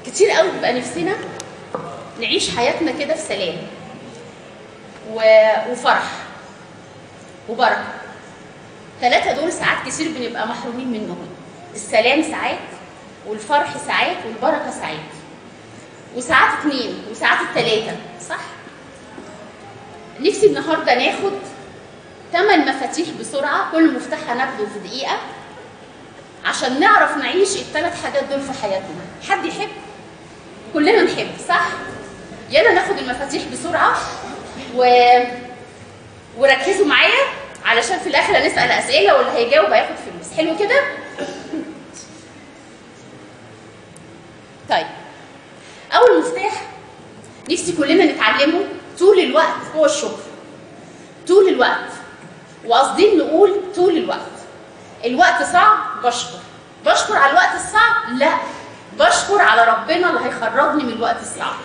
كتير قوي بيبقى نفسنا نعيش حياتنا كده في سلام و... وفرح وبركه ثلاثة دول ساعات كتير بنبقى محرومين منهم السلام ساعات والفرح ساعات والبركة ساعات وساعات اتنين وساعات التلاتة صح؟ نفسي النهاردة ناخد تمن مفاتيح بسرعة كل مفتاح هناخده في دقيقة عشان نعرف نعيش الثلاث حاجات دول في حياتنا حد يحب؟ كلنا نحب صح؟ يلا ناخد المفاتيح بسرعة و... وركزوا معايا علشان في الاخر هنسال اسئله واللي هيجاوب هياخد فلوس حلو كده طيب اول مفتاح نفسي كلنا نتعلمه طول الوقت هو الشكر طول الوقت وقاصدين نقول طول الوقت الوقت صعب بشكر بشكر على الوقت الصعب لا بشكر على ربنا اللي هيخرجني من الوقت الصعب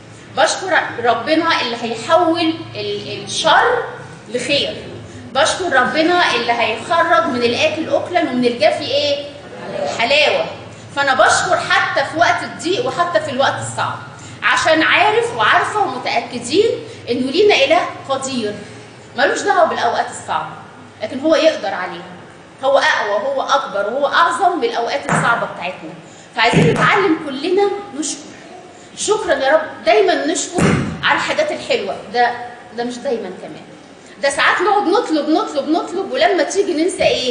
بشكر ربنا اللي هيحول ال- الشر لخير بشكر ربنا اللي هيخرج من الاكل اكلا ومن الجافي ايه حلاوه فانا بشكر حتى في وقت الضيق وحتى في الوقت الصعب عشان عارف وعارفه ومتاكدين انه لينا اله قدير ملوش دعوه بالاوقات الصعبه لكن هو يقدر عليها هو اقوى هو اكبر وهو اعظم من الاوقات الصعبه بتاعتنا فعايزين نتعلم كلنا نشكر شكرا يا رب دايما نشكر على الحاجات الحلوه ده ده مش دايما كمان ده ساعات نقعد نطلب نطلب نطلب ولما تيجي ننسى ايه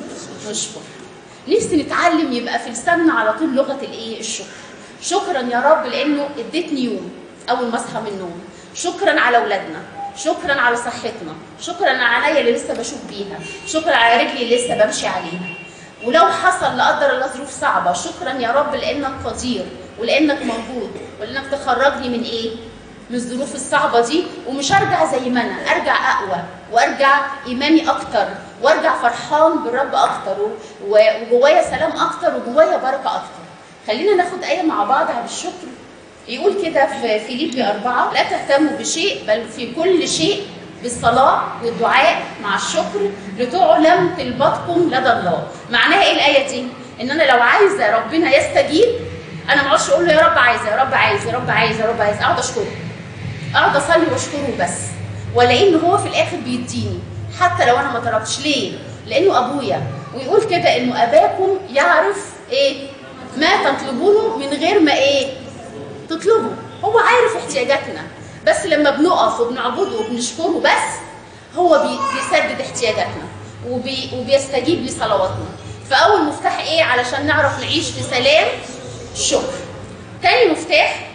نشكر نفسي نتعلم يبقى في لساننا على طول لغه الايه الشكر شكرا يا رب لانه اديتني يوم اول ما اصحى من النوم شكرا على اولادنا شكرا على صحتنا شكرا على عينيا اللي لسه بشوف بيها شكرا على رجلي اللي لسه بمشي عليها ولو حصل لا قدر الله ظروف صعبه شكرا يا رب لانك قدير ولانك موجود ولانك تخرجني من ايه من الظروف الصعبه دي ومش ارجع زي ما انا ارجع اقوى وارجع ايماني اكتر وارجع فرحان بالرب اكتر و- و- وجوايا سلام اكتر وجوايا بركه اكتر خلينا ناخد ايه مع بعض عن الشكر يقول كده في فيليبي أربعة لا تهتموا بشيء بل في كل شيء بالصلاة والدعاء مع الشكر لتعلم طلباتكم لدى الله معناها ايه الآية دي؟ ان انا لو عايزة ربنا يستجيب انا ما اقعدش اقول له يا رب عايزة يا رب عايز يا رب عايز يا رب عايز اقعد اشكره اقعد اصلي واشكره بس والاقي ان هو في الاخر بيديني حتى لو انا ما طلبتش ليه؟ لانه ابويا ويقول كده انه اباكم يعرف ايه؟ ما تطلبونه من غير ما ايه؟ تطلبه هو عارف احتياجاتنا بس لما بنقف وبنعبده وبنشكره بس هو بي- بيسدد احتياجاتنا وبي وبيستجيب لصلواتنا فاول مفتاح ايه علشان نعرف نعيش في سلام الشكر تاني مفتاح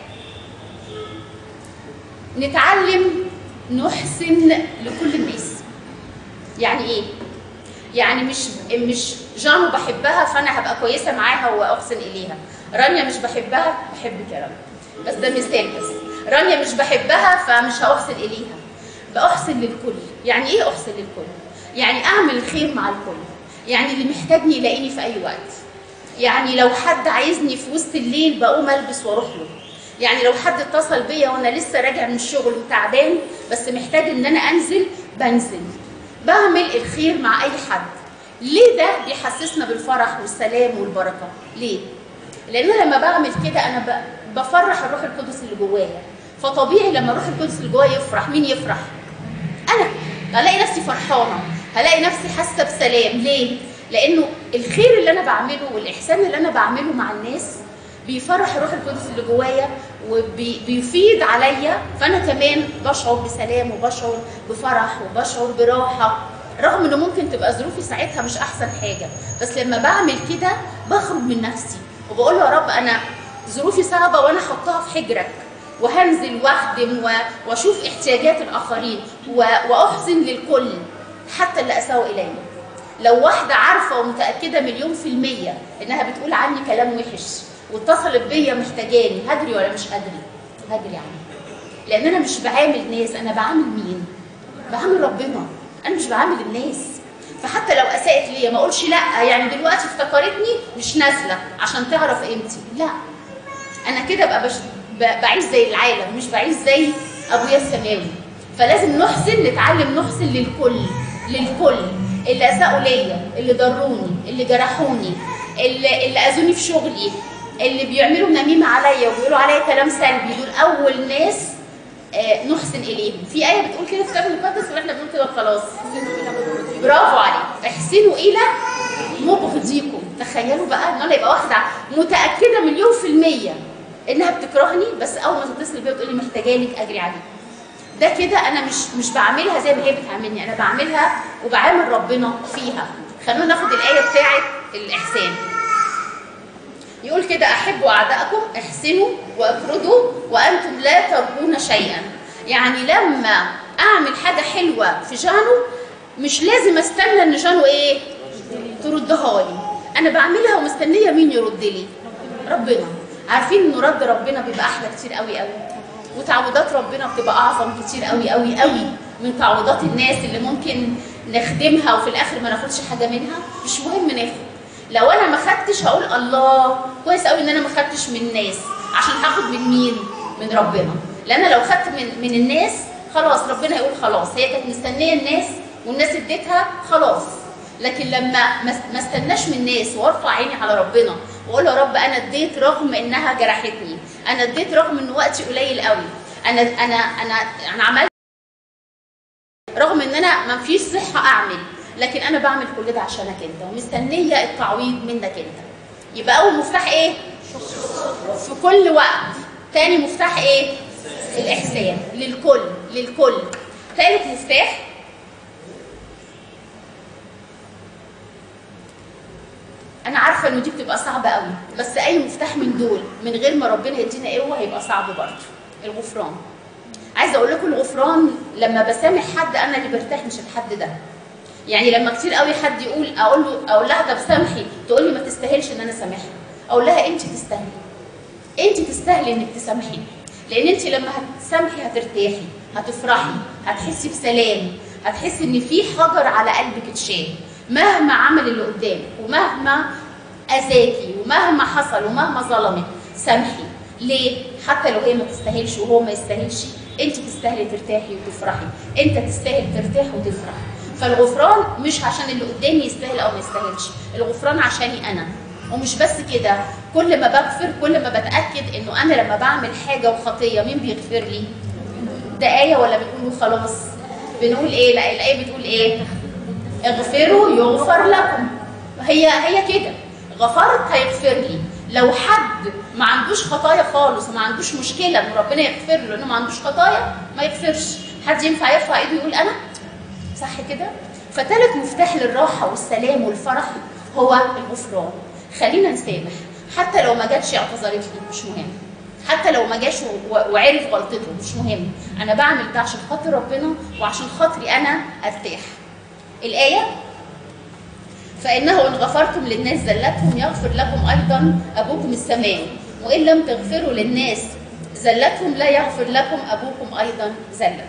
نتعلم نحسن لكل الناس يعني ايه يعني مش مش جانو بحبها فانا هبقى كويسه معاها واحسن اليها رانيا مش بحبها بحبك يا رانيا بس ده مثال بس رانيا مش بحبها فمش هأحسن اليها بأحسن للكل يعني ايه احسن للكل يعني اعمل الخير مع الكل يعني اللي محتاجني يلاقيني في اي وقت يعني لو حد عايزني في وسط الليل بقوم البس واروح له يعني لو حد اتصل بيا وانا لسه راجع من الشغل وتعبان بس محتاج ان انا انزل بنزل بعمل الخير مع اي حد ليه ده بيحسسنا بالفرح والسلام والبركه ليه لان أنا لما بعمل كده انا ب- بفرح الروح القدس اللي جوايا فطبيعي لما الروح القدس اللي جوايا يفرح مين يفرح انا هلاقي نفسي فرحانه هلاقي نفسي حاسه بسلام ليه لانه الخير اللي انا بعمله والاحسان اللي انا بعمله مع الناس بيفرح الروح القدس اللي جوايا وبيفيض عليا فانا كمان بشعر بسلام وبشعر بفرح وبشعر براحه رغم انه ممكن تبقى ظروفي ساعتها مش احسن حاجه بس لما بعمل كده بخرج من نفسي وبقول له يا رب انا ظروفي صعبه وانا حطها في حجرك وهنزل واخدم و- واشوف احتياجات الاخرين و- واحزن للكل حتى اللي اساءوا الي لو واحده عارفه ومتاكده مليون في الميه انها بتقول عني كلام وحش واتصلت بيا محتاجاني هجري ولا مش هجري هجري عنها لان انا مش بعامل ناس انا بعامل مين بعامل ربنا انا مش بعامل الناس فحتى لو اساءت ليا ما اقولش لا يعني دلوقتي افتكرتني مش نازله عشان تعرف قيمتي لا انا كده بقى بش... ب- بعيش زي العالم مش بعيش زي ابويا السماوي فلازم نحسن نتعلم نحسن للكل للكل اللي اساءوا ليا اللي ضروني اللي جرحوني اللي, اللي اذوني في شغلي اللي بيعملوا نميمه عليا وبيقولوا عليا كلام سلبي دول اول ناس آه، نحسن اليهم في ايه بتقول كده في الكتاب المقدس واحنا بنقول كده خلاص برافو عليك احسنوا الى مبغضيكم تخيلوا بقى ان انا يبقى واحده متاكده مليون في الميه انها بتكرهني بس اول ما تتصل بيا وتقول لي محتاجه لك اجري عليك ده كده انا مش مش بعملها زي ما هي بتعاملني انا بعملها وبعامل ربنا فيها خلونا ناخد الايه بتاعه الاحسان يقول كده احبوا اعدائكم احسنوا واقرضوا وانتم لا ترجون شيئا يعني لما اعمل حاجه حلوه في جانو مش لازم استنى ان جانو ايه تردها لي انا بعملها ومستنيه مين يرد لي ربنا عارفين ان رد ربنا بيبقى احلى كتير قوي قوي وتعويضات ربنا بتبقى اعظم كتير قوي قوي قوي من تعويضات الناس اللي ممكن نخدمها وفي الاخر ما ناخدش حاجه منها مش مهم ناخد لو انا ما خدتش هقول الله كويس قوي ان انا ما خدتش من الناس عشان هاخد من مين من ربنا لان لو خدت من من الناس خلاص ربنا يقول خلاص هي كانت مستنيه الناس والناس اديتها خلاص لكن لما ما ما استناش من الناس وارفع عيني على ربنا واقول يا رب انا اديت رغم انها جرحتني انا اديت رغم ان وقتي قليل قوي انا انا انا انا عملت رغم ان انا ما فيش صحه اعمل لكن انا بعمل كل ده عشانك انت ومستنيه التعويض منك انت يبقى اول مفتاح ايه في كل وقت تاني مفتاح ايه الاحسان للكل للكل ثالث مفتاح انا عارفه ان دي بتبقى صعبه قوي بس اي مفتاح من دول من غير ما ربنا يدينا قوه هيبقى صعب برضه الغفران عايزه اقول لكم الغفران لما بسامح حد انا اللي برتاح مش الحد ده يعني لما كتير قوي حد يقول اقول له اقول لها طب سامحي تقول لي ما تستاهلش ان انا اسامحها اقول لها انت تستاهلي انت تستاهلي انك تسامحي لان انت لما هتسامحي هترتاحي هتفرحي هتحسي بسلام هتحسي ان في حجر على قلبك اتشال مهما عمل اللي قدامك ومهما اذاكي ومهما حصل ومهما ظلمك سامحي ليه حتى لو هي ما تستاهلش وهو ما يستاهلش انت تستاهلي ترتاحي وتفرحي انت تستاهل ترتاح وتفرح فالغفران مش عشان اللي قدامي يستاهل او ما يستاهلش الغفران عشاني انا ومش بس كده كل ما بغفر كل ما بتاكد انه انا لما بعمل حاجه وخطيه مين بيغفر لي ده ايه ولا بنقول خلاص بنقول ايه لا الايه بتقول ايه اغفروا يغفر لكم هي هي كده غفرت هيغفر لي لو حد ما عندوش خطايا خالص وما عندوش مشكله ان ربنا يغفر له انه ما عندوش خطايا ما يغفرش حد ينفع يرفع ايده يقول انا صح كده فتالت مفتاح للراحه والسلام والفرح هو الغفران خلينا نسامح حتى لو ما جاتش اعتذرت لي مش مهم حتى لو ما جاش و- وعرف غلطته مش مهم انا بعمل ده عشان خاطر ربنا وعشان خاطري انا ارتاح الايه فانه ان غفرتم للناس زلتهم يغفر لكم ايضا ابوكم السماوي وان لم تغفروا للناس زلتهم لا يغفر لكم ابوكم ايضا زلتهم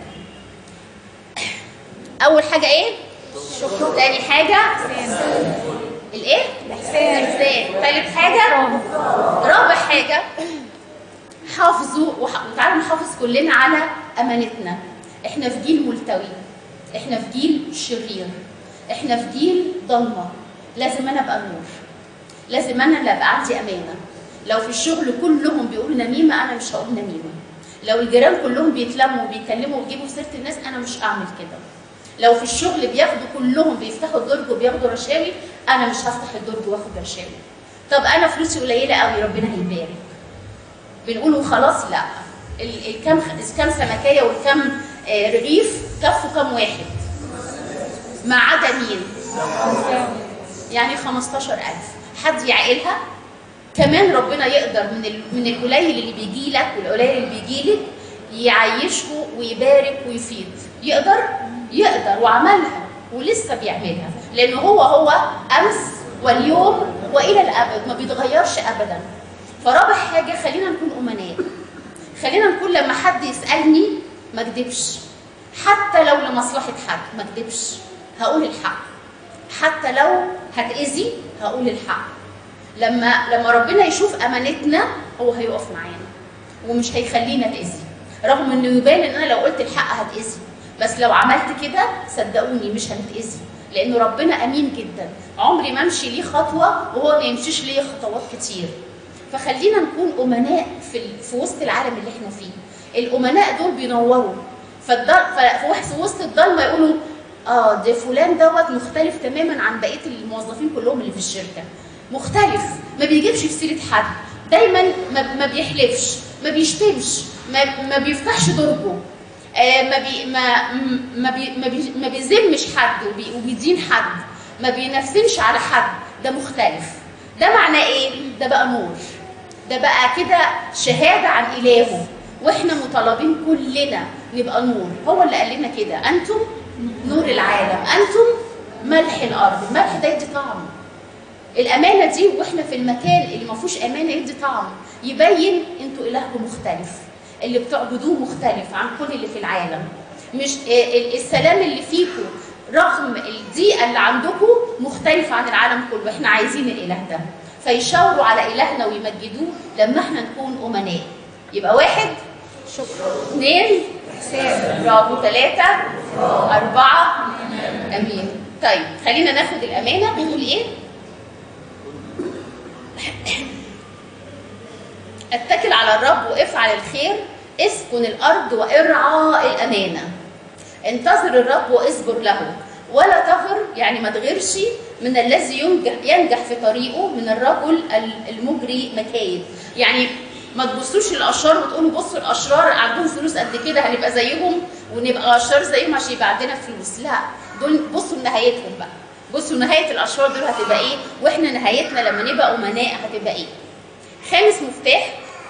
اول حاجه ايه شكر تاني حاجه الايه الاحسان ثالث حاجه رابع حاجه حافظوا وح- وتعالوا نحافظ كلنا على امانتنا احنا في جيل ملتوي احنا في جيل شرير احنا في جيل ضلمه لازم انا ابقى نور لازم انا اللي ابقى عندي امانه لو في الشغل كلهم بيقولوا نميمه انا مش هقول نميمه لو الجيران كلهم بيتلموا وبيتكلموا ويجيبوا سيره الناس انا مش هعمل كده لو في الشغل بياخدوا كلهم بيفتحوا الدرج وبياخدوا رشاوي انا مش هفتح الدرج واخد رشاوي طب انا فلوسي قليله قوي ربنا هيبارك بنقول خلاص لا ال- الكام الكام سمكيه والكام آه، رغيف كفوا كام واحد ما عدا مين يعني 15000 حد يعقلها كمان ربنا يقدر من ال- من القليل اللي بيجي لك والقليل اللي بيجي لك يعيشه ويبارك ويفيض يقدر يقدر وعملها ولسه بيعملها لانه هو هو امس واليوم والى الابد ما بيتغيرش ابدا فرابع حاجه خلينا نكون امناء خلينا نكون لما حد يسالني ما اكذبش حتى لو لمصلحه حد ما اكذبش هقول الحق حتى لو هتاذي هقول الحق لما لما ربنا يشوف امانتنا هو هيقف معانا ومش هيخلينا نتاذي رغم انه يبان ان انا لو قلت الحق هتاذي بس لو عملت كده صدقوني مش هنتاذي لانه ربنا امين جدا عمري ما امشي ليه خطوه وهو ما يمشيش ليه خطوات كتير فخلينا نكون امناء في ال- في وسط العالم اللي احنا فيه الامناء دول بينوروا فالضل في وسط الضلمه يقولوا اه ده فلان دوت مختلف تماما عن بقيه الموظفين كلهم اللي في الشركه مختلف ما بيجيبش في سيره حد دايما ما, ما بيحلفش ما بيشتمش ما, ما بيفتحش درجه آه ما بي ما ما بي ما, بي ما بيذمش حد وبي وبيدين حد ما بينفسنش على حد ده مختلف ده معناه ايه ده بقى نور ده بقى كده شهاده عن الهه واحنا مطالبين كلنا نبقى نور هو اللي قال لنا كده انتم نور العالم انتم ملح الارض الملح ده يدي طعم الامانه دي واحنا في المكان اللي ما فيهوش امانه يدي طعم يبين انتوا الهكم مختلف اللي بتعبدوه مختلف عن كل اللي في العالم مش ال- السلام اللي فيكم رغم الضيقه اللي عندكم مختلف عن العالم كله احنا عايزين الاله ده فيشاوروا على الهنا ويمجدوه لما احنا نكون امناء يبقى واحد شكرا اثنين برافو ثلاثة أربعة أمين طيب خلينا ناخد الأمانة بنقول إيه؟ اتكل على الرب وافعل الخير اسكن الأرض وارعى الأمانة انتظر الرب واصبر له ولا تغر يعني ما تغيرش من الذي ينجح ينجح في طريقه من الرجل المجري مكايد يعني ما تبصوش للاشرار وتقولوا بصوا الاشرار عندهم فلوس قد كده هنبقى زيهم ونبقى اشرار زيهم عشان يبقى عندنا فلوس لا دول بصوا لنهايتهم بقى بصوا نهايه الاشرار دول هتبقى ايه واحنا نهايتنا لما نبقى امناء هتبقى ايه خامس مفتاح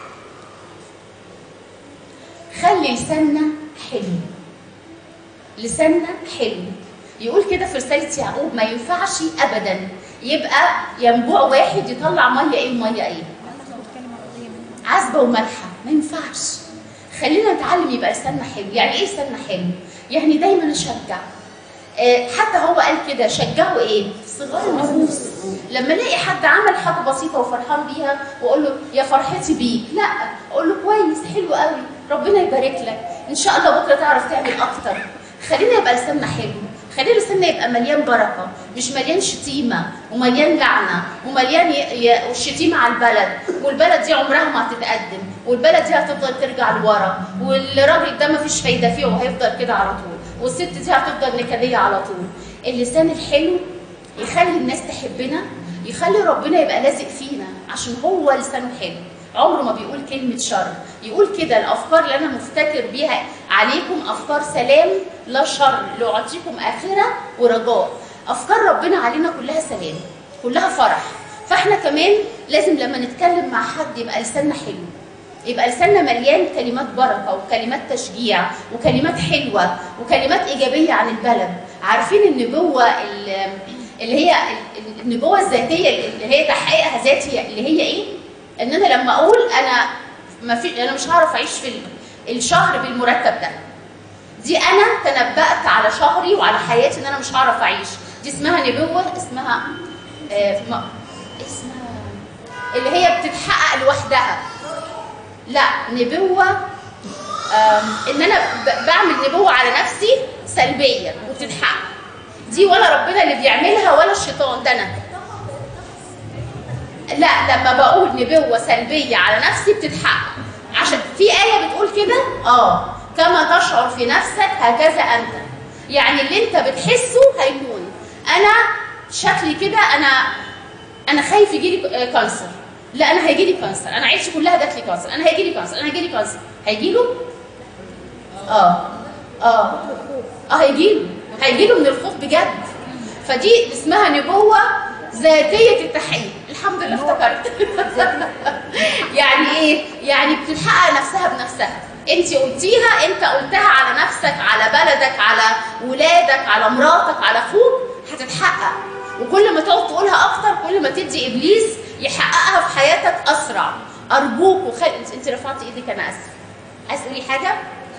خلي لساننا حلو لساننا حلو يقول كده في رسالة يعقوب ما ينفعش أبدا يبقى ينبوع واحد يطلع مية إيه ومية إيه عذبة ومالحة ما ينفعش خلينا نتعلم يبقى لساننا حلو يعني إيه لساننا حلو يعني دايما نشجع آه، حتى هو قال كده شجعوا ايه؟ صغار النفوس لما الاقي حد عمل حاجه بسيطه وفرحان بيها واقول له يا فرحتي بيك لا اقول له كويس حلو قوي ربنا يبارك لك ان شاء الله بكره تعرف تعمل اكتر خلينا يبقى لساننا حلو خلينا لساننا يبقى مليان بركه مش مليان شتيمه ومليان لعنه ومليان ي- ي- والشتيمه على البلد والبلد دي عمرها ما هتتقدم والبلد دي هتفضل ترجع لورا والراجل ده ما فيش فايده فيه وهيفضل كده على طول والست دي هتفضل نكديه على طول اللسان الحلو يخلي الناس تحبنا يخلي ربنا يبقى لازق فينا عشان هو لسانه حلو عمره ما بيقول كلمة شر يقول كده الأفكار اللي أنا مفتكر بيها عليكم أفكار سلام لا شر لأعطيكم آخرة ورجاء أفكار ربنا علينا كلها سلام كلها فرح فاحنا كمان لازم لما نتكلم مع حد يبقى لساننا حلو يبقى لساننا مليان كلمات بركه وكلمات تشجيع وكلمات حلوه وكلمات ايجابيه عن البلد عارفين النبوه ال- اللي هي ال- النبوه الذاتيه اللي هي تحقيقها ذاتي اللي هي ايه ان انا لما اقول انا ما في انا مش هعرف اعيش في ال- الشهر بالمرتب ده دي انا تنبأت على شهري وعلى حياتي ان انا مش هعرف اعيش دي اسمها نبوه اسمها آه ما اسمها اللي هي بتتحقق لوحدها لا نبوة آم، ان انا ب- بعمل نبوة على نفسي سلبية وبتتحقق دي ولا ربنا اللي بيعملها ولا الشيطان ده انا لا لما بقول نبوة سلبية على نفسي بتتحقق عشان في آية بتقول كده اه كما تشعر في نفسك هكذا أنت يعني اللي انت بتحسه هيكون انا شكلي كده انا انا خايف يجي لي كانسر لا انا هيجي لي كانسر انا عيلتي كلها جات لي كانسر انا هيجي لي كانسر انا هيجي لي كانسر هيجي له اه اه اه هيجي له هيجي له من الخوف بجد فدي اسمها نبوه ذاتيه التحقيق الحمد لله افتكرت يعني ايه يعني بتتحقق نفسها بنفسها انت قلتيها انت قلتها على نفسك على بلدك على ولادك على مراتك على اخوك هتتحقق وكل ما تقعد تقولها اكتر كل ما تدي ابليس يحققها في حياتك اسرع ارجوك وخل... انت انت رفعتي ايدك انا اسف عايز تقولي حاجه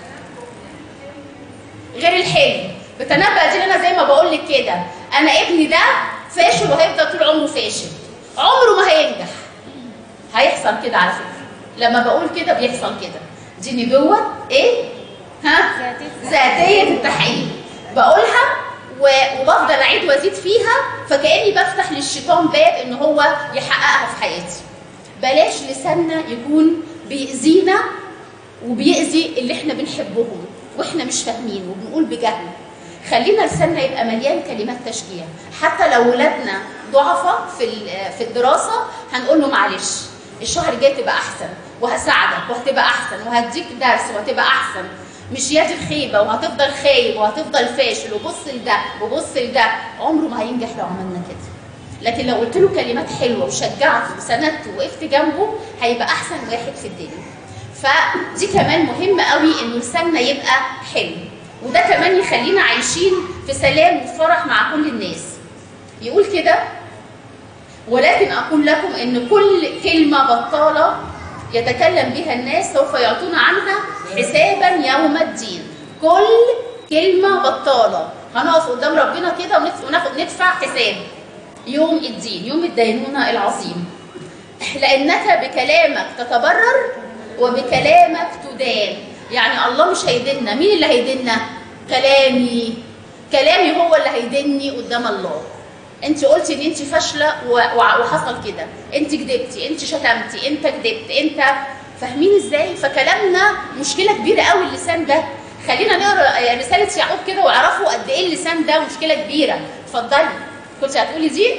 غير الحلم بتنبأ دي اللي انا زي ما بقول لك كده انا ابني ده فاشل وهيفضل طول عمره فاشل عمره ما هينجح هيحصل كده على فكره لما بقول كده بيحصل كده دي نبوه ايه ها ذاتية. ذاتيه التحقيق بقولها و- وبفضل اعيد وازيد فيها فكاني بفتح للشيطان باب ان هو يحققها في حياتي بلاش لساننا يكون بيأذينا وبيأذي اللي احنا بنحبهم واحنا مش فاهمين وبنقول بجهل خلينا لساننا يبقى مليان كلمات تشجيع حتى لو ولادنا ضعفاء في ال- في الدراسه هنقول له معلش الشهر الجاي تبقى احسن وهساعدك وهتبقى احسن وهديك درس وهتبقى احسن مش يد الخيبه وهتفضل خايب وهتفضل فاشل وبص لده وبص لده عمره ما هينجح لو عملنا كده لكن لو قلت له كلمات حلوه وشجعته وسندته وقفت جنبه هيبقى احسن واحد في الدنيا فدي كمان مهم قوي انه لساننا يبقى حلو وده كمان يخلينا عايشين في سلام وفرح مع كل الناس يقول كده ولكن اقول لكم ان كل كلمه بطاله يتكلم بها الناس سوف يعطون عنها حسابا يوم الدين كل كلمه بطاله هنقف قدام ربنا كده ونف- وناخد ندفع حساب يوم الدين يوم الدينونه العظيم لانك بكلامك تتبرر وبكلامك تدان يعني الله مش هيدنا مين اللي هيدنا كلامي كلامي هو اللي هيدني قدام الله انت قلتي ان انت فاشله و- و- وحصل كده انت كدبتي انت شتمتي انت كدبت انت فاهمين ازاي فكلامنا مشكله كبيره قوي اللسان ده خلينا نقرا رساله يعقوب كده واعرفوا قد ايه اللسان ده مشكله كبيره اتفضلي كنت هتقولي دي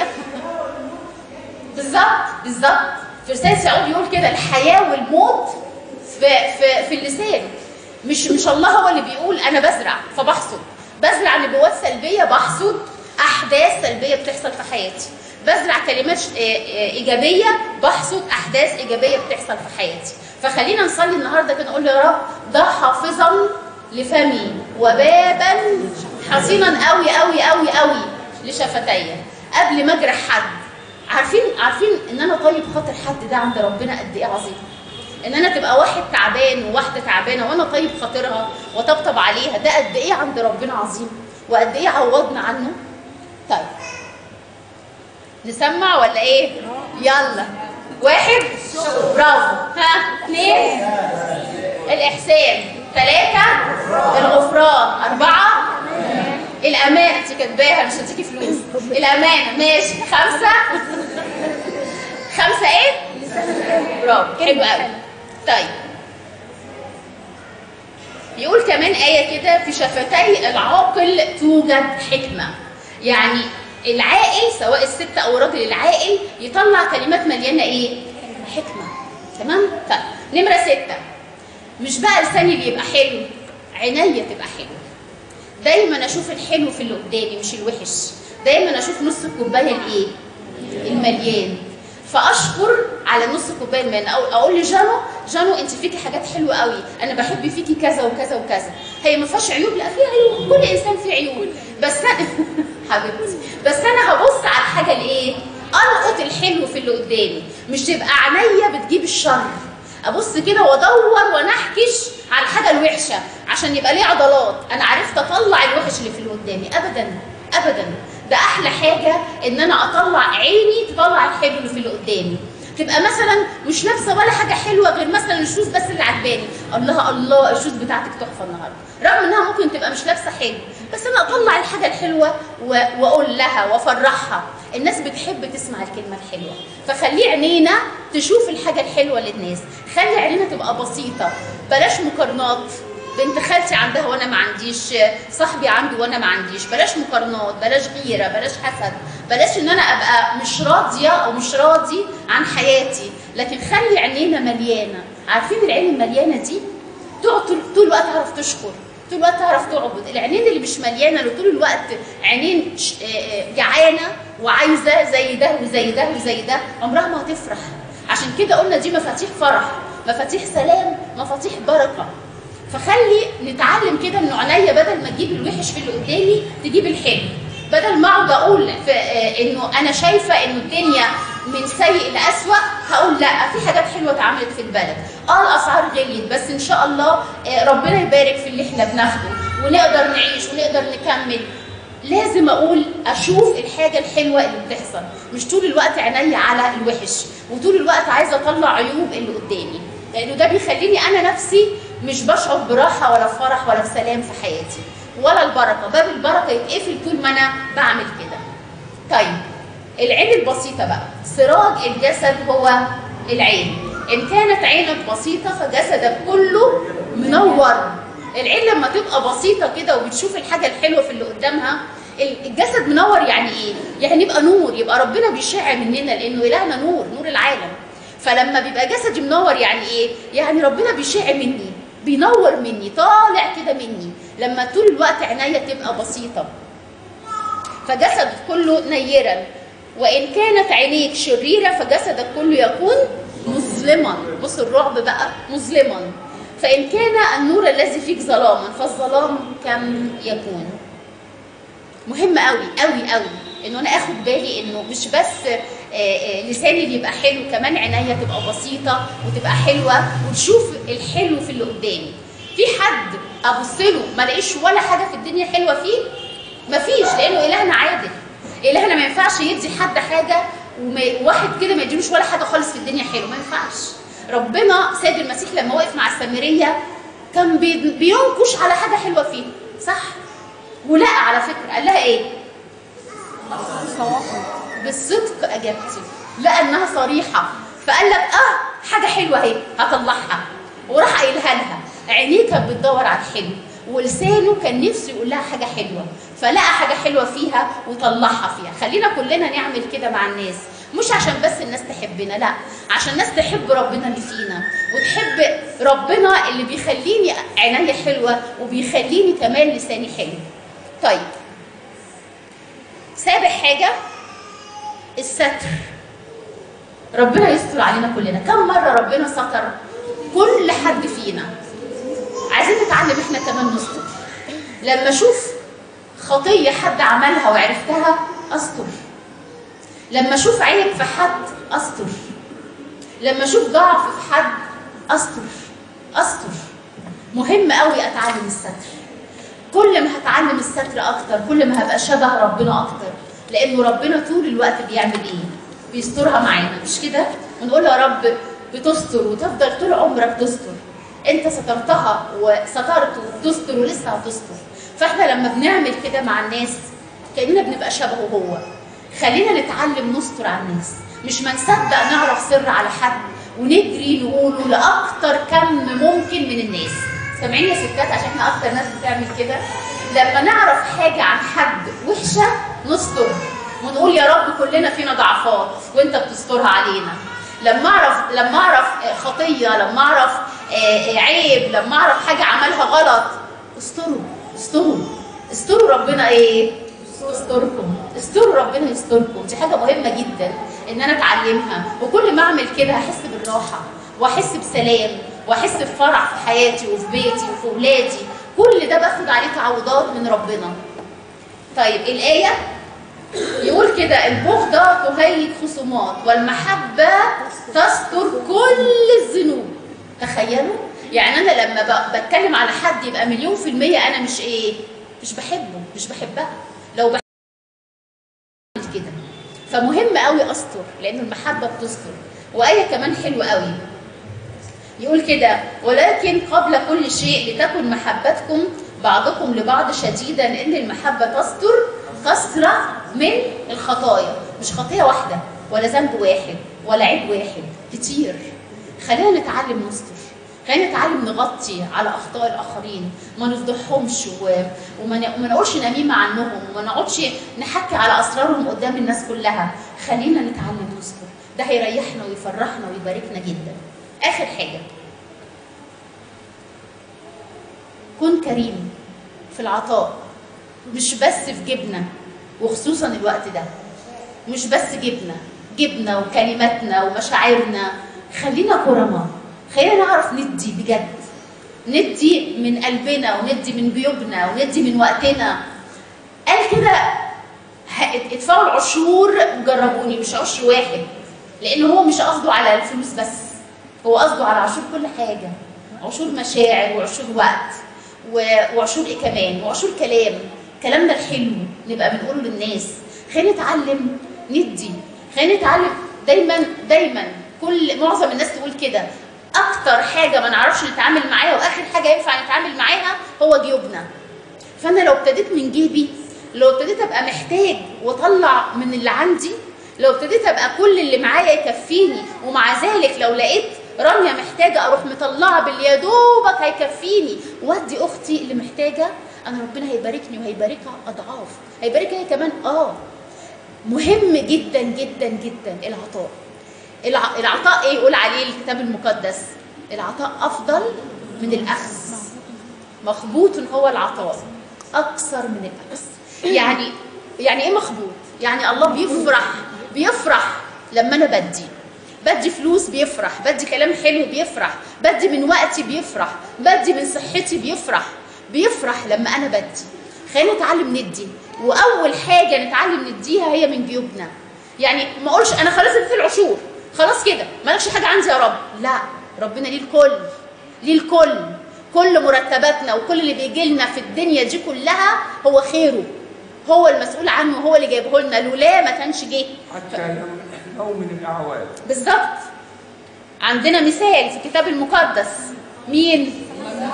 بالظبط بالظبط في رساله يعقوب يقول كده الحياه والموت في في في اللسان مش مش الله هو اللي بيقول انا بزرع فبحصد بزرع نبوات سلبيه بحصد احداث سلبيه بتحصل في حياتي بزرع كلمات ش- آه، آه، ايجابيه بحصد احداث ايجابيه بتحصل في حياتي فخلينا نصلي النهارده كده نقول يا رب ده حافظا لفمي وبابا حصينا قوي قوي قوي قوي لشفتي قبل ما اجرح حد عارفين عارفين ان انا طيب خاطر حد ده عند ربنا قد ايه عظيم ان انا تبقى واحد تعبان وواحده تعبانه وانا طيب خاطرها وطبطب عليها ده قد ايه عند ربنا عظيم وقد ايه عوضنا عنه طيب نسمع ولا ايه يلا واحد برافو ها اثنين الاحسان ثلاثه الغفران اربعه الامانه انت كاتباها مش هديكي فلوس الامانه ماشي خمسه خمسه ايه برافو حلو قوي طيب يقول كمان آية كده في شفتي العاقل توجد حكمة يعني العاقل سواء الست أو الراجل العاقل يطلع كلمات مليانة إيه؟ حكمة تمام؟ طيب نمرة ستة مش بقى لساني اللي يبقى حلو عينيا تبقى حلوة دايما اشوف الحلو في اللي قدامي مش الوحش دايما اشوف نص الكوبايه الايه المليان فاشكر على نص الكوبايه المليان او اقول لجانو جانو انت فيكي حاجات حلوه قوي انا بحب فيكي كذا وكذا وكذا هي ما فيهاش عيوب لا فيها عيوب كل انسان فيه عيوب بس انا حبيبتي بس انا هبص على الحاجه الايه القط الحلو في اللي قدامي مش تبقى عينيا بتجيب الشر ابص كده وادور ونحكش على الحاجه الوحشه عشان يبقى ليه عضلات انا عرفت اطلع الوحش اللي في اللي قدامي ابدا ابدا ده احلى حاجه ان انا اطلع عيني تطلع الحلو اللي في اللي قدامي تبقى مثلا مش لابسه ولا حاجه حلوه غير مثلا الشوز بس اللي عجباني الله الله الشوز بتاعتك تحفه النهارده رغم انها ممكن تبقى مش لابسه حلو بس انا اطلع الحاجه الحلوه و- واقول لها وافرحها الناس بتحب تسمع الكلمه الحلوه فخلي عينينا تشوف الحاجه الحلوه للناس خلي عينينا تبقى بسيطه بلاش مقارنات بنت خالتي عندها وانا ما عنديش صاحبي عنده وانا ما عنديش بلاش مقارنات بلاش غيره بلاش حسد بلاش ان انا ابقى مش راضيه او مش راضي عن حياتي لكن خلي عينينا مليانه عارفين العين المليانه دي تقعد طول- طول الوقت تعرف تشكر طول الوقت تعرف تعبد العينين اللي مش مليانه اللي طول الوقت عينين ش- آه، آه، جعانه وعايزه زي ده وزي ده وزي ده عمرها ما هتفرح عشان كده قلنا دي مفاتيح فرح مفاتيح سلام مفاتيح بركه فخلي نتعلم كده ان عينيا بدل ما تجيب الوحش في اللي قدامي تجيب الحلو بدل ما اقعد اقول في آه، انه انا شايفه انه الدنيا من سيء لاسوء هقول لا في حاجات حلوه اتعملت في البلد اه الاسعار غليت بس ان شاء الله آه، ربنا يبارك في اللي احنا بناخده ونقدر نعيش ونقدر نكمل لازم اقول اشوف الحاجه الحلوه اللي بتحصل مش طول الوقت عينيا على الوحش وطول الوقت عايزه اطلع عيوب اللي قدامي لانه ده بيخليني انا نفسي مش بشعر براحه ولا فرح ولا بسلام في حياتي ولا البركه باب البركه يتقفل طول ما انا بعمل كده طيب العين البسيطه بقى سراج الجسد هو العين ان كانت عينك بسيطه فجسدك كله منور العين لما تبقى بسيطه كده وبتشوف الحاجه الحلوه في اللي قدامها الجسد منور يعني ايه يعني يبقى نور يبقى ربنا بيشع مننا لانه الهنا نور نور العالم فلما بيبقى جسدي منور يعني ايه يعني ربنا بيشع مني بينور مني طالع كده مني لما طول الوقت عينيا تبقى بسيطه فجسدك كله نيرا وان كانت عينيك شريره فجسدك كله يكون مظلما بص الرعب بقى مظلما فان كان النور الذي فيك ظلاما فالظلام كم يكون مهم قوي قوي قوي انه انا اخد بالي انه مش بس آه، آه، لساني اللي يبقى حلو كمان عينيا تبقى بسيطه وتبقى حلوه وتشوف الحلو في اللي قدامي في حد ابص له ما الاقيش ولا حاجه في الدنيا حلوه فيه مفيش لانه الهنا عادل الهنا ما ينفعش يدي حد حاجه وما- وواحد كده ما يديلوش ولا حاجه خالص في الدنيا حلو ما ينفعش ربنا سيد المسيح لما وقف مع السامريه كان بي- بينكش على حاجه حلوه فيه صح ولقى على فكره قال لها ايه بالصدق اجابتي لقى انها صريحه فقال لك اه حاجه حلوه اهي هطلعها وراح قايلها لها عينيه كانت بتدور على الحلو ولسانه كان نفسه يقول لها حاجه حلوه فلقى حاجه حلوه فيها وطلعها فيها خلينا كلنا نعمل كده مع الناس مش عشان بس الناس تحبنا لا عشان الناس تحب ربنا اللي فينا وتحب ربنا اللي بيخليني عينيا حلوه وبيخليني كمان لساني حلو طيب سابع حاجه الستر ربنا يستر علينا كلنا كم مره ربنا ستر كل حد فينا عايزين نتعلم احنا كمان نستر لما اشوف خطيه حد عملها وعرفتها استر لما اشوف عيب في حد استر لما اشوف ضعف في حد استر استر مهم قوي اتعلم الستر كل ما هتعلم الستر اكتر كل ما هبقى شبه ربنا اكتر لانه ربنا طول الوقت بيعمل ايه بيسترها معانا مش كده ونقول يا رب بتستر وتفضل طول عمرك تستر انت سترتها وسترت وتستر ولسه هتستر فاحنا لما بنعمل كده مع الناس كاننا بنبقى شبهه هو خلينا نتعلم نستر على الناس مش ما نصدق نعرف سر على حد ونجري نقوله لاكتر كم ممكن من الناس سامعين يا ستات عشان احنا اكتر ناس بتعمل كده لما نعرف حاجه عن حد وحشه نستر ونقول يا رب كلنا فينا ضعفات وانت بتسترها علينا لما اعرف لما اعرف خطيه لما اعرف آه، عيب لما اعرف حاجه عملها غلط استروا استروا استروا ربنا ايه استركم استروا ربنا يستركم دي حاجه مهمه جدا ان انا اتعلمها وكل ما اعمل كده هحس بالراحه واحس بسلام واحس بفرح في حياتي وفي بيتي وفي ولادي كل ده باخد عليه تعويضات من ربنا طيب الايه يقول كده البغضة تهيج خصومات والمحبة تستر كل الذنوب تخيلوا يعني أنا لما ب- بتكلم على حد يبقى مليون في المية أنا مش إيه مش بحبه مش بحبها لو بحب كده فمهم قوي أستر لأن المحبة بتستر وآية كمان حلوة قوي يقول كده ولكن قبل كل شيء لتكن محبتكم بعضكم لبعض شديدا لان المحبه تستر كثره من الخطايا مش خطيه واحده ولا ذنب واحد ولا عيب واحد كتير خلينا نتعلم نستر خلينا نتعلم نغطي على اخطاء الاخرين ما نفضحهمش و... وما ن... وما نقولش نميمه عنهم وما نقعدش نحكي على اسرارهم قدام الناس كلها خلينا نتعلم نستر ده هيريحنا ويفرحنا ويباركنا جدا اخر حاجه كن كريم في العطاء مش بس في جبنه وخصوصا الوقت ده مش بس جبنه جبنه وكلماتنا ومشاعرنا خلينا كرماء خلينا نعرف ندي بجد ندي من قلبنا وندي من جيوبنا وندي من وقتنا قال كده ه- ادفعوا العشور وجربوني مش عشر واحد لان هو مش قصده على الفلوس بس هو قصده على عشور كل حاجه عشور مشاعر وعشور وقت و- وعشور ايه كمان وعشور كلام كلامنا الحلو نبقى بنقوله للناس خلينا نتعلم ندي خلينا نتعلم دايما دايما كل معظم الناس تقول كده اكتر حاجه ما نعرفش نتعامل معاها واخر حاجه ينفع نتعامل معاها هو جيوبنا فانا لو ابتديت من جيبي لو ابتديت ابقى محتاج واطلع من اللي عندي لو ابتديت ابقى كل اللي معايا يكفيني ومع ذلك لو لقيت رانيا محتاجه اروح مطلعه باللي يا دوبك هيكفيني وادي اختي اللي محتاجه انا ربنا هيباركني وهيباركها اضعاف هيباركها هي كمان اه مهم جدا جدا جدا العطاء الع- العطاء ايه يقول عليه الكتاب المقدس العطاء افضل من الاخذ مخبوط هو العطاء اكثر من الاخذ يعني يعني ايه مخبوط يعني الله بيفرح بيفرح لما انا بدي بدي فلوس بيفرح بدي كلام حلو بيفرح بدي من وقتي بيفرح بدي من صحتي بيفرح بيفرح لما انا بدي خلينا نتعلم ندي واول حاجه نتعلم نديها هي من جيوبنا يعني ما اقولش انا خلاص اديت العشور خلاص كده مالكش حاجه عندي يا رب لا ربنا ليه الكل ليه الكل كل مرتباتنا وكل اللي بيجي لنا في الدنيا دي كلها هو خيره هو المسؤول عنه هو اللي جايبه لنا لولا ما كانش جه حتى لو لو من الأعواد بالظبط عندنا مثال في الكتاب المقدس مين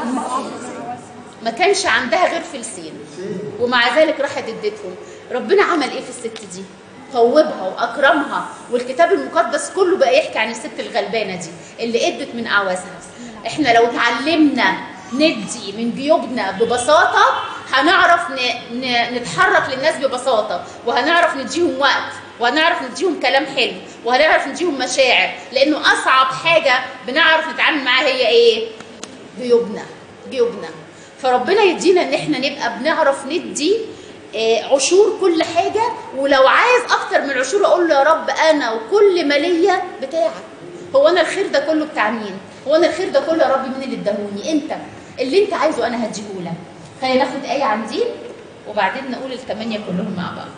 ما كانش عندها غير فلسين ومع ذلك راحت اديتهم ربنا عمل ايه في الست دي طوبها واكرمها والكتاب المقدس كله بقى يحكي عن الست الغلبانه دي اللي ادت من اعوازها احنا لو اتعلمنا ندي من جيوبنا ببساطه هنعرف ن... ن... نتحرك للناس ببساطه وهنعرف نديهم وقت وهنعرف نديهم كلام حلو وهنعرف نديهم مشاعر لانه اصعب حاجه بنعرف نتعامل معاها هي ايه جيوبنا جيوبنا فربنا يدينا ان احنا نبقى بنعرف ندي آه، عشور كل حاجه ولو عايز اكتر من عشور اقول له يا رب انا وكل ما ليا بتاعك هو انا الخير ده كله بتاع مين هو انا الخير ده كله يا رب مين اللي اداهوني انت اللي انت عايزه انا هديهولك خلينا ناخد ايه عن دي وبعدين نقول الثمانيه كلهم مع بعض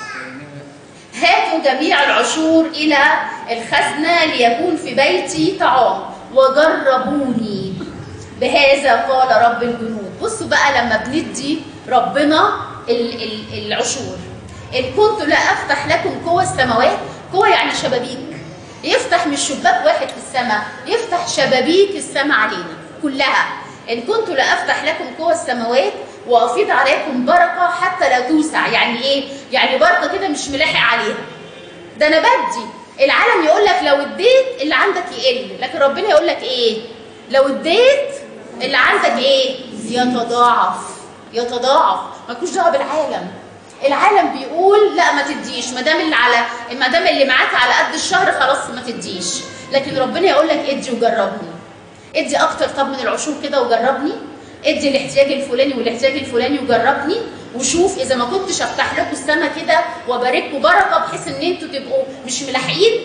هاتوا جميع العشور إلى الخزنة ليكون في بيتي طعام وجربوني بهذا قال رب الجنود بصوا بقى لما بندي ربنا ال- ال- العشور إن كنت لا أفتح لكم قوى السماوات قوة يعني شبابيك يفتح مش شباك واحد في السماء يفتح شبابيك السماء علينا كلها إن كنت لا أفتح لكم قوى السماوات وأفيض عليكم بركة حتى لا توسع يعني إيه؟ يعني بركة كده مش ملاحق عليها ده أنا بدي العالم يقول لك لو اديت اللي عندك يقل لكن ربنا يقول لك إيه؟ لو اديت اللي عندك إيه؟ يتضاعف يتضاعف مالكوش دعوة بالعالم العالم بيقول لا ما تديش ما دام اللي على ما دام اللي معاك على قد الشهر خلاص ما تديش لكن ربنا يقول لك ادي وجربني ادي اكتر طب من العشور كده وجربني ادي الاحتياج الفلاني والاحتياج الفلاني وجربني وشوف اذا ما كنتش افتح لكم السما كده وابارككم بركه بحيث ان انتوا تبقوا مش ملاحقين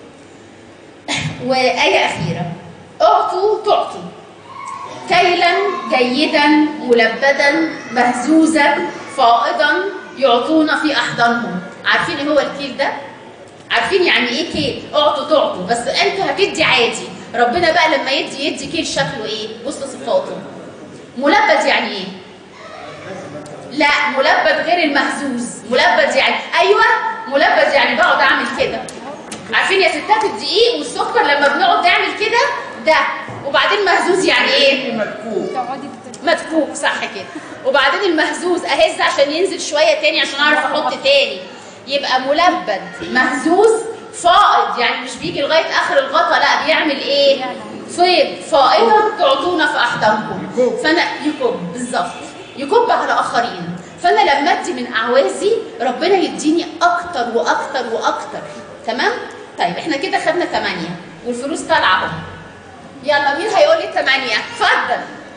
وايه اخيره اعطوا تعطوا كيلا جيدا ملبدا مهزوزا فائضا يعطون في احضانهم عارفين ايه هو الكيل ده عارفين يعني ايه كيل اعطوا تعطوا بس انتوا هتدي عادي ربنا بقى لما يدي يدي كيل شكله ايه بصوا صفاته ملبد يعني ايه لا ملبد غير المهزوز ملبد يعني ايوه ملبد يعني بقعد اعمل كده عارفين يا ستات الدقيق والسكر لما بنقعد نعمل كده ده وبعدين مهزوز يعني ايه مدكوك تقعدي مدكوك صح كده وبعدين المهزوز اهز عشان ينزل شويه تاني عشان اعرف احط تاني يبقى ملبد مهزوز فائض يعني مش بيجي لغايه اخر الغطا لا بيعمل ايه فيض فائضا تعطونا في احضانكم يكب. فانا يكب بالظبط يكب على اخرين فانا لما ادي من اعوازي ربنا يديني اكتر واكتر واكتر تمام طيب احنا كده خدنا ثمانية والفلوس طالعه اهو يلا مين هيقول لي الثمانية اتفضل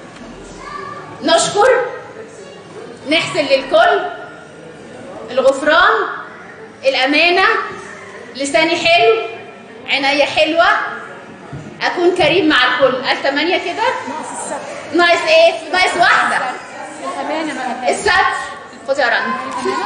نشكر نحسن للكل الغفران الأمانة لساني حلو عناية حلوة أكون كريم مع الكل قال ثمانية كده ناقص السبت ناقص إيه؟ ناقص واحدة الأمانة بقى الستر خد يا رنا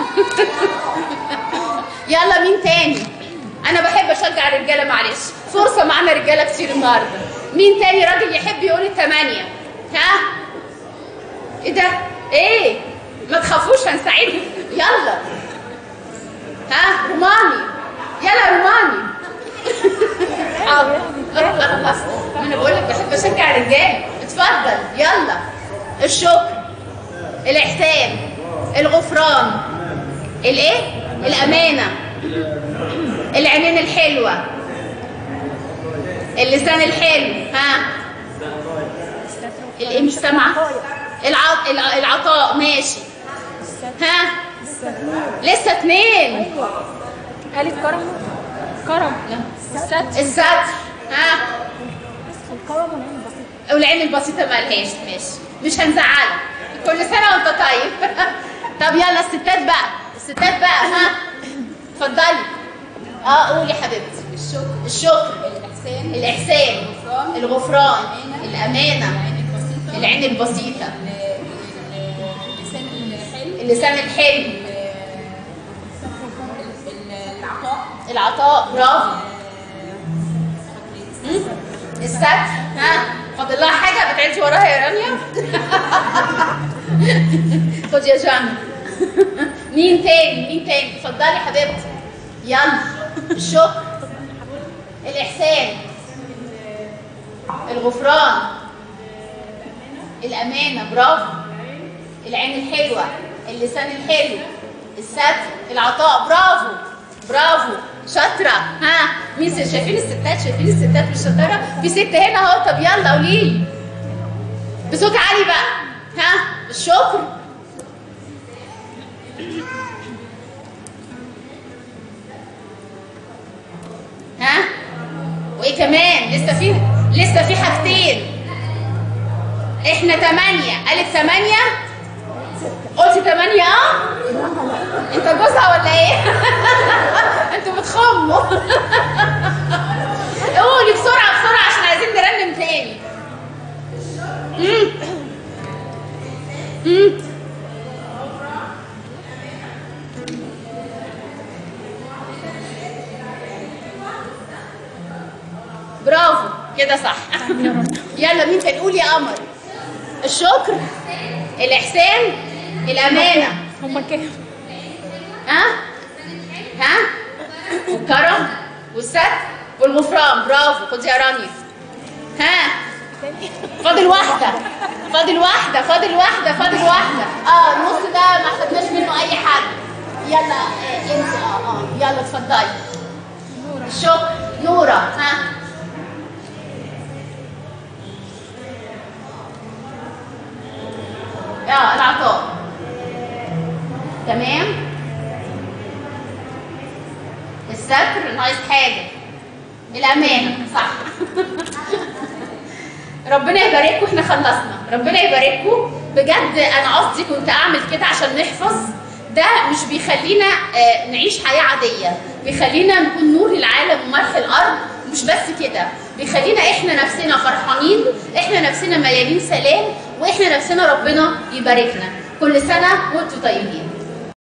يلا مين تاني انا بحب اشجع الرجاله معلش فرصه معانا رجاله كتير النهارده مين تاني راجل يحب يقول الثمانيه ها ايه ده ايه ما تخافوش هنساعدكم يلا ها روماني يلا روماني حاضر ما انا بقول لك بحب اشجع الرجاله اتفضل يلا الشكر الاحسان الغفران الايه الامانه العينين الحلوة اللسان الحلو ها الايه مش سامعة الع... الع... العطاء ماشي ها لسه اتنين ألف كرم كرم الستر الستر ها الكرم والعين البسيطة والعين البسيطة مالهاش ماشي مش هنزعلك كل سنة وانت طيب طب يلا الستات بقى الستات بقى ها اتفضلي اه قولي يا حبيبتي الشكر الشكر الإحسان الإحسان الغفران الغفران الأمانة الأمانة العين البسيطة العين البسيطة ال- ال- اللسان الحلو اللسان الحلو ال- العطاء العطاء برافو مم؟ الستر ها فاضل لها حاجة بتعدي وراها يا رانيا خد يا جانا مين تاني مين تاني اتفضلي يا حبيبتي يلا الشكر الإحسان الغفران الأمانة برافو العين الحلوة اللسان الحلو الستر العطاء برافو برافو شاطرة ها مين س- شايفين الستات شايفين الستات مش شاطرة في ست هنا اهو طب يلا قولي لي بصوت عالي بقى ها الشكر ها وايه كمان لسه في لسه في حاجتين احنا تمانية قالت تمانية قلتي تمانية اه انت جوزها ولا ايه انتوا بتخموا قولي بسرعة بسرعة عشان عايزين نرنم تاني مم. مم. برافو كده صح يلا مين كان يقول يا قمر الشكر الإحسان الأمانة هما كام؟ ها ها والكرم والستر والغفران برافو خد يا رانيا ها فاضل واحدة فاضل واحدة فاضل واحدة فاضل واحدة اه النص ده ما خدناش منه أي حد يلا آه، انت اه اه يلا اتفضلي الشكر نورة ها اه العطاء تمام الستر ناقص حاجة الأمانة صح ربنا يبارككم احنا خلصنا ربنا يبارككم بجد انا قصدي كنت اعمل كده عشان نحفظ ده مش بيخلينا آه، نعيش حياة عادية بيخلينا نكون نور للعالم وملح الأرض مش بس كده بيخلينا احنا نفسنا فرحانين احنا نفسنا مليانين سلام واحنا نفسنا ربنا يباركنا كل سنة وانتم طيبين